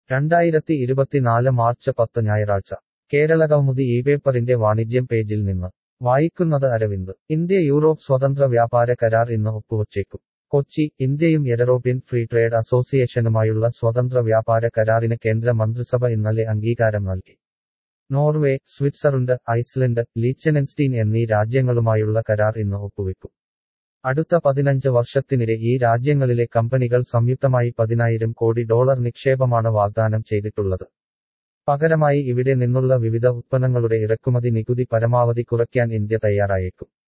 രണ്ടായിരത്തി ഇരുപത്തിനാല് മാർച്ച് പത്ത് ഞായറാഴ്ച കേരളകൗമുദി ഈ പേപ്പറിന്റെ വാണിജ്യം പേജിൽ നിന്ന് വായിക്കുന്നത് അരവിന്ദ് ഇന്ത്യ യൂറോപ്പ് സ്വതന്ത്ര വ്യാപാര കരാർ ഇന്ന് ഒപ്പുവച്ചേക്കും കൊച്ചി ഇന്ത്യയും യൂറോപ്യൻ ഫ്രീ ട്രേഡ് അസോസിയേഷനുമായുള്ള സ്വതന്ത്ര വ്യാപാര കരാറിന് കേന്ദ്ര മന്ത്രിസഭ ഇന്നലെ അംഗീകാരം നൽകി നോർവേ സ്വിറ്റ്സർലൻഡ് ഐസ്ലൻഡ് ലീച്ചനെൻസ്റ്റീൻ എന്നീ രാജ്യങ്ങളുമായുള്ള കരാർ ഇന്ന് ഒപ്പുവെക്കും അടുത്ത പതിനഞ്ച് വർഷത്തിനിടെ ഈ രാജ്യങ്ങളിലെ കമ്പനികൾ സംയുക്തമായി പതിനായിരം കോടി ഡോളർ നിക്ഷേപമാണ് വാഗ്ദാനം ചെയ്തിട്ടുള്ളത് പകരമായി ഇവിടെ നിന്നുള്ള വിവിധ ഉത്പന്നങ്ങളുടെ ഇറക്കുമതി നികുതി പരമാവധി കുറയ്ക്കാൻ ഇന്ത്യ തയ്യാറായേക്കും